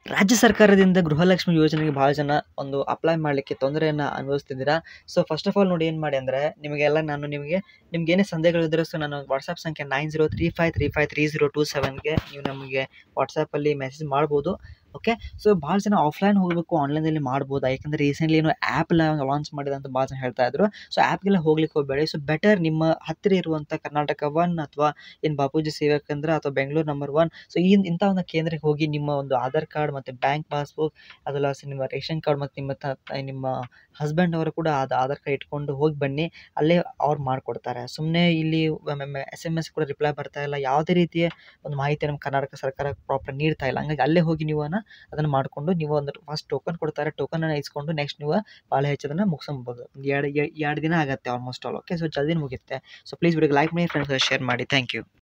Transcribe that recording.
ರಾಜ್ಯ ಸರ್ಕಾರದಿಂದ ಗೃಹಲಕ್ಷ್ಮಿ ಯೋಜನೆಗೆ ಭಾಳ ಜನ ಒಂದು ಅಪ್ಲೈ ಮಾಡಲಿಕ್ಕೆ ತೊಂದರೆಯನ್ನು ಅನುಭವಿಸ್ತಿದ್ದೀರಾ ಸೊ ಫಸ್ಟ್ ಆಫ್ ಆಲ್ ನೋಡಿ ಏನು ಮಾಡಿ ಅಂದರೆ ನಿಮಗೆಲ್ಲ ನಾನು ನಿಮಗೆ ನಿಮ್ಗೆ ಏನೇ ಸಂದೇಹಗಳಿದ್ದರೆ ಸೊ ನಾನು ವಾಟ್ಸಪ್ ಸಂಖ್ಯೆ nine zero three five three five three zero two ಸೆವೆನ್ಗೆ ನೀವು ನಮಗೆ ವಾಟ್ಸಪ್ಪಲ್ಲಿ ಮೆಸೇಜ್ ಮಾಡ್ಬೋದು ಓಕೆ ಸೊ ಭಾಳ ಜನ ಆಫ್ಲೈನ್ ಹೋಗಬೇಕು ಆನ್ಲೈನಲ್ಲಿ ಮಾಡ್ಬೋದು ಯಾಕಂದರೆ ರೀಸೆಂಟ್ಲಿ ಏನೋ ಆ್ಯಪ್ ಲಾಂಚ್ ಮಾಡಿದೆ ಅಂತ ಭಾಳ ಜನ ಹೇಳ್ತಾ ಇದ್ರು ಸೊ ಆ್ಯಪ್ಗೆಲ್ಲ ಹೋಗ್ಲಿಕ್ಕೆ ಹೋಗಬೇಡಿ ಸೊ ಬೆಟರ್ ನಿಮ್ಮ ಹತ್ತಿರ ಇರುವಂಥ ಕರ್ನಾಟಕ ಒನ್ ಅಥವಾ ಏನು ಬಾಪೂಜಿ ಸೇವಾ ಕೇಂದ್ರ ಅಥವಾ ಬೆಂಗಳೂರು ನಂಬರ್ ಒನ್ ಸೊ ಈ ಇಂಥ ಒಂದು ಕೇಂದ್ರಕ್ಕೆ ಹೋಗಿ ನಿಮ್ಮ ಒಂದು ಆಧಾರ್ ಕಾರ್ಡ್ ಮತ್ತು ಬ್ಯಾಂಕ್ ಪಾಸ್ಬುಕ್ ಅದೆಲ್ಲ ಸ ನಿಮ್ಮ ರೇಷನ್ ಕಾರ್ಡ್ ಮತ್ತು ನಿಮ್ಮ ತ ತ- ನಿಮ್ಮ ಹಸ್ಬೆಂಡ್ ಅವರು ಕೂಡ ಅದು ಆಧಾರ್ ಕಾರ್ಡ್ ಇಟ್ಕೊಂಡು ಹೋಗಿ ಬನ್ನಿ ಅಲ್ಲೇ ಅವ್ರು ಮಾಡಿಕೊಡ್ತಾರೆ ಸುಮ್ಮನೆ ಇಲ್ಲಿ ಎಸ್ ಎಮ್ ಎಸ್ ಕೂಡ ರಿಪ್ಲೈ ಬರ್ತಾ ಇಲ್ಲ ಯಾವುದೇ ರೀತಿಯ ಒಂದು ಮಾಹಿತಿ ನಮ್ಮ ಕರ್ನಾಟಕ ಸರ್ಕಾರ ಪ್ರಾಪರ್ ನೀಡ್ತಾ ಇಲ್ಲ ಹಂಗಾಗಿ ಅಲ್ಲೇ ಹೋಗಿ ನೀವು ಅದನ್ನು ಮಾಡಿಕೊಂಡು ನೀವು ಒಂದು ಫಸ್ಟ್ ಟೋಕನ್ ಕೊಡ್ತಾರೆ ಟೋಕನನ್ನು ಇಸ್ಕೊಂಡು ನೆಕ್ಸ್ಟ್ ನೀವು ಭಾಳ ಹೆಚ್ಚೋದನ್ನು ಮುಗಿಸ್ಕೊಬೋದು ಒಂದು ಎರಡು ಎರಡು ದಿನ ಆಗುತ್ತೆ ಆಲ್ಮೋಸ್ಟ್ ಆಲ್ ಓಕೆ ಸೊ ಜಲ್ದಿ ಮುಗಿಯುತ್ತೆ ಸೊ ಪ್ಲೀಸ್ ವಿಡಿಯೋಗೆ ಲೈಕ್ ಮಾಡಿ ಫ್ರೆಂಡ್ಸ್ ಶೇರ್ ಮಾಡಿ ಥ್ಯಾಂಕ್ ಯು